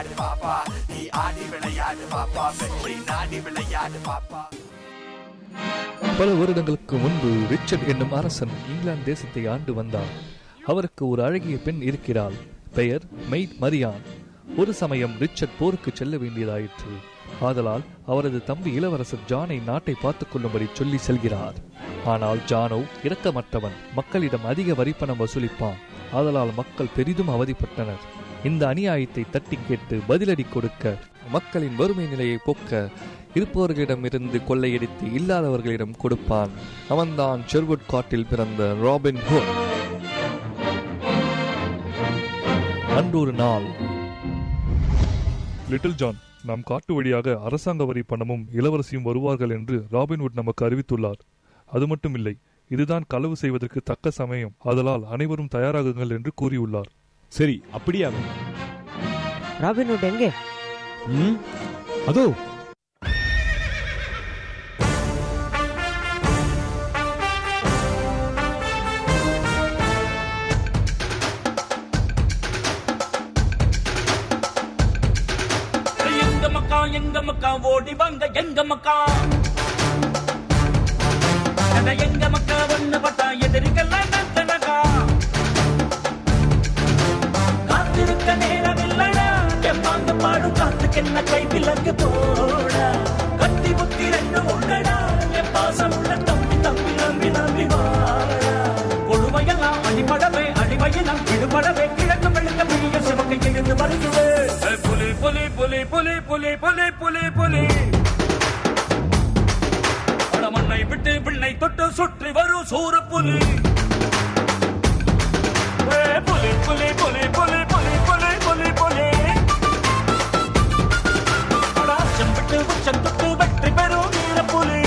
விளையாடு பாப்பா நீ ஆடி விளையாடு பாப்பா வெற்றி நாடி விளையாடு பாப்பா பல வருடங்களுக்கு முன்பு ரிச்சர்ட் என்னும் அரசன் இங்கிலாந்து தேசத்தை ஆண்டு வந்தார் அவருக்கு ஒரு அழகிய பெண் இருக்கிறாள் பெயர் மெய்ட் மரியான் ஒரு சமயம் ரிச்சர்ட் போருக்கு செல்ல வேண்டியதாயிற்று ஆதலால் அவரது தம்பி இளவரசர் ஜானை நாட்டை பார்த்துக் கொள்ளும்படி சொல்லி செல்கிறார் ஆனால் ஜானோ இரக்கமற்றவன் மக்களிடம் அதிக வரிப்பணம் வசூலிப்பான் ஆதலால் மக்கள் பெரிதும் அவதிப்பட்டனர் இந்த அநியாயத்தை தட்டி கேட்டு பதிலடி கொடுக்க மக்களின் வறுமை நிலையை போக்க இருப்பவர்களிடமிருந்து கொள்ளையடித்து இல்லாதவர்களிடம் கொடுப்பான் அவன்தான் ஷெர்வுட் காட்டில் பிறந்த ராபின் ஹுட் அன்றொரு நாள் லிட்டில் ஜான் நம் காட்டு வழியாக அரசாங்க வரி பணமும் இளவரசியும் வருவார்கள் என்று ராபின்வுட் நமக்கு அறிவித்துள்ளார் அது மட்டும் இல்லை இதுதான் களவு செய்வதற்கு தக்க சமயம் ஆதலால் அனைவரும் தயாராகுங்கள் என்று கூறியுள்ளார் சரி அப்படியே ஆகும் ராபின்வுட் எங்கே ம் அதோ எங்க மக்கா எங்க மக்கா ஓடி வாங்க எங்க மக்கா அட எங்க மக்கா ஒண்ணு பட்டா எதிரிக்கெல்லாம் நத்தனக்கா காத்திருக்க நேரம் இல்லடா எம்மாங்க பாடும் காத்துக்கு என்ன கை விலங்கு போடா கத்தி புத்தி ரெண்டு உண்டடா என் பாசம் உள்ள தம்பி தம்பி நம்பி நம்பி வாடா கொடுமையெல்லாம் அடிபடவே அடிமையினம் விடுபடவே கிழக்கு வெளுக்க பெரிய சிவக்கை எழுந்து வருகுது புலி புலி புலி புலி புலி புலி புலி புலி மண்ணை விட்டு விண்ணை தொட்டு சுற்றி வரும் சூர புலி ஏ, புலி புலி புலி புலி புலி புலி புலி புலி அடாச்சம் விட்டு உச்சம் தொட்டு வெற்றி பெறும் வீர புலி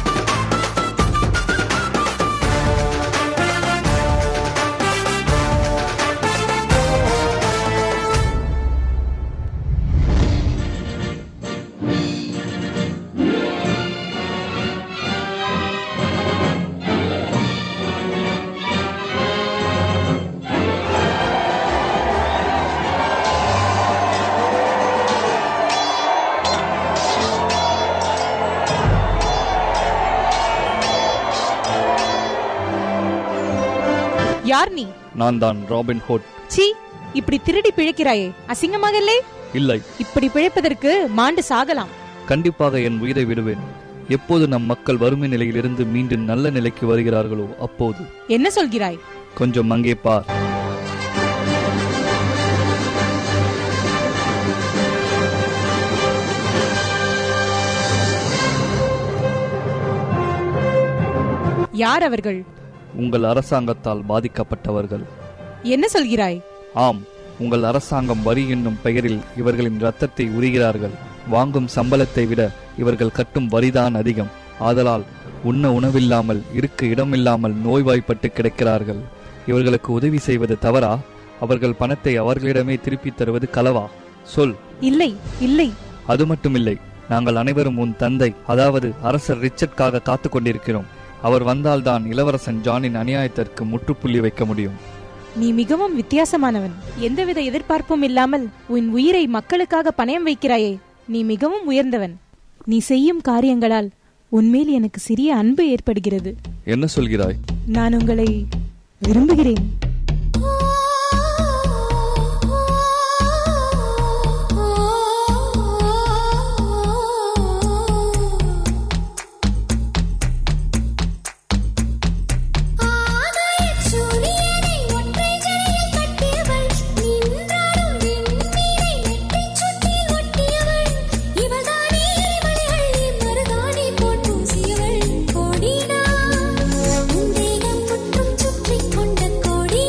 யார் நீ நான் தான் ராபின் ஹுட் சீ இப்படி திருடி பிழைக்கிறாயே அசிங்கமாக இல்லை இல்லை இப்படி பிழைப்பதற்கு மாண்டு சாகலாம் கண்டிப்பாக என் உயிரை விடுவேன் எப்போது நம் மக்கள் வறுமை நிலையிலிருந்து மீண்டும் நல்ல நிலைக்கு வருகிறார்களோ அப்போது என்ன சொல்கிறாய் கொஞ்சம் அங்கே பார் யார் அவர்கள் உங்கள் அரசாங்கத்தால் பாதிக்கப்பட்டவர்கள் என்ன சொல்கிறாய் ஆம் உங்கள் அரசாங்கம் வரி என்னும் பெயரில் இவர்களின் ரத்தத்தை உரிகிறார்கள் வாங்கும் சம்பளத்தை விட இவர்கள் கட்டும் வரிதான் அதிகம் ஆதலால் உண்ண உணவில்லாமல் இருக்க இடமில்லாமல் நோய்வாய்ப்பட்டு கிடக்கிறார்கள் இவர்களுக்கு உதவி செய்வது தவறா அவர்கள் பணத்தை அவர்களிடமே திருப்பித் தருவது களவா சொல் இல்லை இல்லை அது மட்டுமில்லை நாங்கள் அனைவரும் உன் தந்தை அதாவது அரசர் ரிச்சர்ட்காக காத்து கொண்டிருக்கிறோம் அவர் வந்தால்தான் இளவரசன் ஜானின் அநியாயத்திற்கு முற்றுப்புள்ளி வைக்க முடியும் நீ மிகவும் வித்தியாசமானவன் எந்தவித எதிர்பார்ப்பும் இல்லாமல் உன் உயிரை மக்களுக்காக பணயம் வைக்கிறாயே நீ மிகவும் உயர்ந்தவன் நீ செய்யும் காரியங்களால் உன்மேல் எனக்கு சிறிய அன்பு ஏற்படுகிறது என்ன சொல்கிறாய் நான் உங்களை விரும்புகிறேன் சூரியனை ஒற்றை ஜடையில் கட்டியவள் நின்றாடும் விண்மீனை நெற்றிச் சுட்டி ஒட்டியவள் இவள்தானே மலையள்ளி மருதாணி போல் பூசியவள் கோடினா உன் தேகம் முற்றும் சுற்றிக் கொண்ட கோடி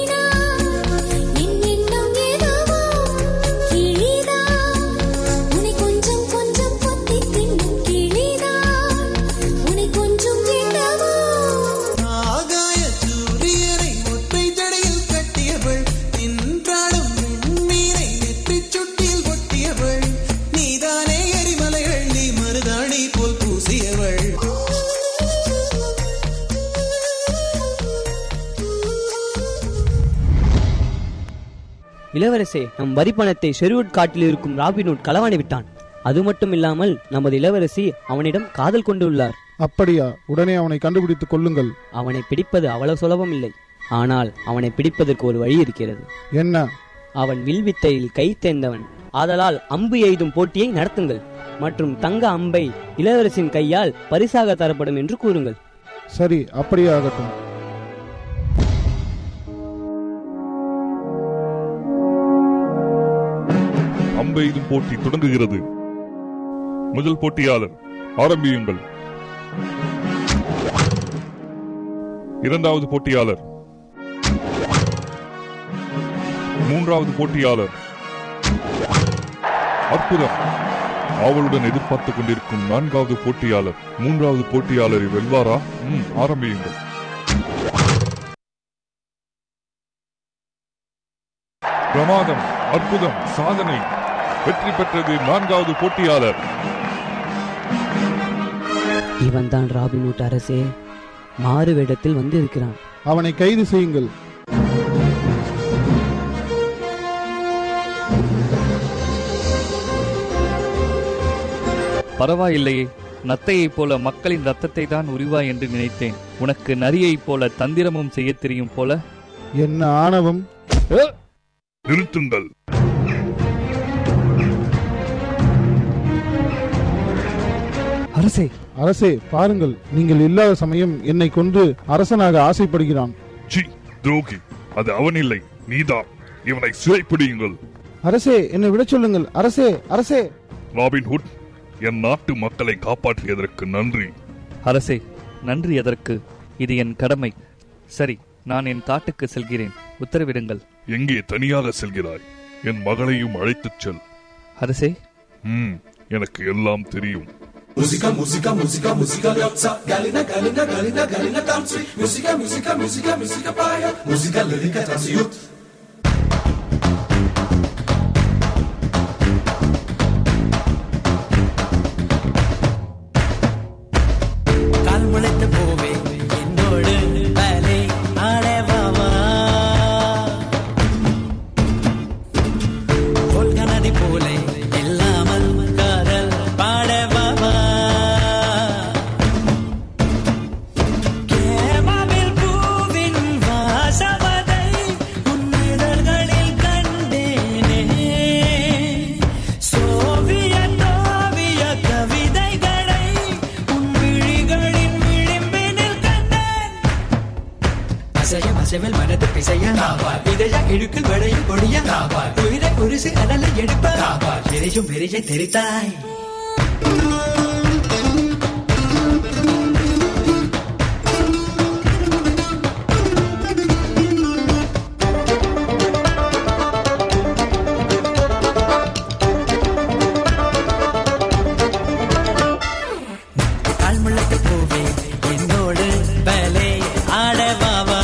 இளவரசே நம் வரி பணத்தை ஷெர்வுட் காட்டில் இருக்கும் ராபின்வுட் களவாணி விட்டான் அது மட்டும் இல்லாமல் நமது இளவரசி அவனிடம் காதல் கொண்டுள்ளார் அப்படியா உடனே அவனை கண்டுபிடித்துக் கொள்ளுங்கள் அவனை பிடிப்பது அவ்வளவு சுலபம் இல்லை ஆனால் அவனை பிடிப்பதற்கு ஒரு வழி இருக்கிறது என்ன அவன் வில்வித்தையில் கை தேர்ந்தவன் ஆதலால் அம்பு எய்தும் போட்டியை நடத்துங்கள் மற்றும் தங்க அம்பை இளவரசின் கையால் பரிசாக தரப்படும் என்று கூறுங்கள் சரி அப்படியே ஆகட்டும் அம்பெய்தும் போட்டி தொடங்குகிறது முதல் போட்டியாளர் ஆரம்பியுங்கள் இரண்டாவது போட்டியாளர் மூன்றாவது போட்டியாளர் அற்புதம் ஆவலுடன் எதிர்பார்த்துக் கொண்டிருக்கும் நான்காவது போட்டியாளர் மூன்றாவது போட்டியாளரை வெல்வாரா ம், ஆரம்பியுங்கள் பிரமாதம் அற்புதம் சாதனை வெற்றி பெற்றது நான்காவது போட்டியாளர் இவன்தான் ராபின்வுட் அரசே மாறு வேடத்தில் வந்து இருக்கிறான் அவனை கைது செய்யுங்கள் பரவாயில்லையே நத்தையைப் போல மக்களின் ரத்தத்தை தான் உரிவாய் என்று நினைத்தேன் உனக்கு நரியைப் போல தந்திரமும் செய்யத் தெரியும் போல என்ன ஆணவம் நிறுத்துங்கள் அரசே அரசே பாருங்கள் நீங்கள் இல்லாத சமயம் என்னை கொன்று அரசனாக ஆசைப்படுகிறான் சி துரோகி அது அவன் இல்லை நீதான் இவனை சிறைப்பிடியுங்கள் அரசே என்னை விடச் சொல்லுங்கள் அரசே அரசே ராபின் ஹுட் என் நாட்டு மக்களை காப்பாற்றியதற்கு நன்றி அரசே நன்றி எதற்கு இது என் கடமை சரி நான் என் காட்டுக்கு செல்கிறேன் உத்தரவிடுங்கள் எங்கே தனியாக செல்கிறாய் என் மகளையும் அழைத்துச் செல் அரசே ம் எனக்கு எல்லாம் தெரியும் Musica, musica, musica, musica liotza Galina, galina, galina, galina tamsi Musica, musica, musica, musica paia Musica lirica tamsiut கால் முளைத்த பூவே என்னோடு வேலை ஆடவாவா கொள்க நதி போலே இல்லாமல் காதல் பாடவாவா கேமாவில் பூவின் வாசவதை உன்னிதழ்களில் கண்டேனே சோவியத் ஓவிய கவிதைகளை உன் விழிகளின் விளிம்பினில் கண்டேன் அசைய அசைவல் மனது பிசைய இதய இழுக்கில் வளையும் கொடிய உயிரை உருசு அனலை எடுப்ப எரியும் விரியை தெரித்தாய் கால் முளைத்த பூவே என்னோடு பலே ஆடவாவா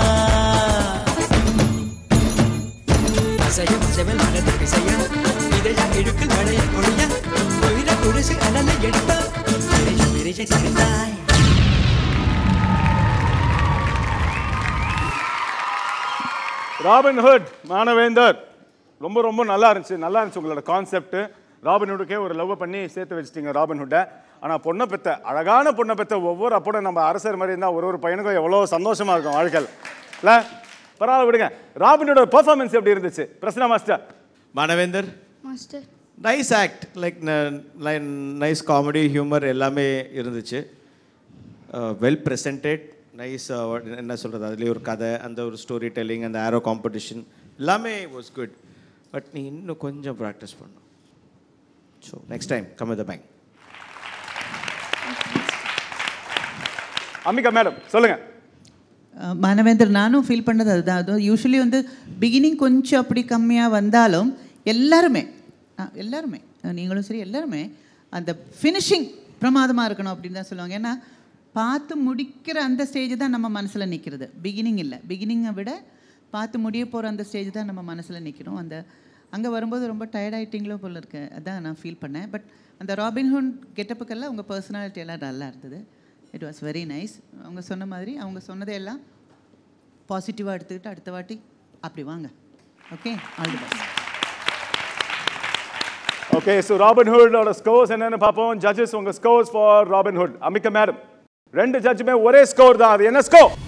அசையும் அசைவல் மனது பிசைய இதய இழுக்கில் வளைய கொடிய உயிரை உருசு அனலை எடுப்ப எரியும் விரியை தெரித்தாய் ராபின் ஹுட் மானவேந்தர் ரொம்ப ரொம்ப நல்லா இருந்துச்சு நல்லா இருந்துச்சு உங்களோட கான்செப்ட் ராபின் ஹுட்டுக்கே ஒரு லவ் பண்ணி சேர்த்து வச்சிட்டீங்க ராபின் ஹுட்டை ஆனால் பொண்ணை பெத்த அழகான பொண்ணை பெத்த ஒவ்வொரு அப்பனும் நம்ம அரசர் மாதிரி இருந்தால் ஒரு ஒரு பையனுக்கும் எவ்வளோ சந்தோஷமா இருக்கும் வாழ்க்கையில் இல்லை பரவாயில்ல விடுங்க ராபினோட பெர்ஃபார்மன்ஸ் எப்படி இருந்துச்சு Prasanna master Manavendar master nice act like nice comedy humour எல்லாமே இருந்துச்சு வெல் ப்ரெசன்டட் நைஸ் என்ன சொல்கிறது அதுலேயே ஒரு கதை அந்த ஒரு ஸ்டோரி டெல்லிங் அந்த ஆரோ காம்படிஷன் எல்லாமே வாஸ் குட் பட் நீ இன்னும் கொஞ்சம் ப்ராக்டிஸ் பண்ணணும் so next time come the bank Ambika madam சொல்லுங்க அஹ் மானவேந்தர் நானும் ஃபீல் பண்ணது அதுதான் அதுவும் யூஸ்வலி வந்து பிகினிங் கொஞ்சம் அப்படி கம்மியாக வந்தாலும் எல்லாருமே அஹ் எல்லாருமே அஹ் நீங்களும் சரி எல்லாருமே அந்த ஃபினிஷிங் பிரமாதமாக இருக்கணும் அப்படின்னு தான் சொல்லுவாங்க ஏன்னா பார்த்து முடிக்கிற அந்த ஸ்டேஜ் தான் நம்ம மனசில் நிற்கிறது பிகினிங் இல்லை பிகினிங்கை விட பார்த்து முடிய போகிற அந்த ஸ்டேஜ் தான் நம்ம மனசில் நிற்கிறோம் அந்த அங்கே வரும்போது ரொம்ப டயர்ட் ஆகிட்டீங்களோ போல இருக்கு அதான் நான் ஃபீல் பண்ணேன் பட் அந்த ராபின்ஹுட் கெட்டப்புக்கெல்லாம் உங்கள் பர்சனாலிட்டி எல்லாம் நல்லா இருந்தது இட் வாஸ் வெரி நைஸ் அவங்க சொன்ன மாதிரி அவங்க சொன்னதையெல்லாம் பாசிட்டிவாக எடுத்துக்கிட்டு அடுத்த வாட்டி அப்படி வாங்க okay all the best okay so ராபின்ஹுட்டோட ஸ்கோர்ஸ் என்னன்னு பார்ப்போம் ஜட்ஜஸ் உங்க scores for Robin Hood Amika madam ரெண்டு ஜட்ஜுமே ஒரே ஸ்கோர் தான் அது என்ன ஸ்கோர்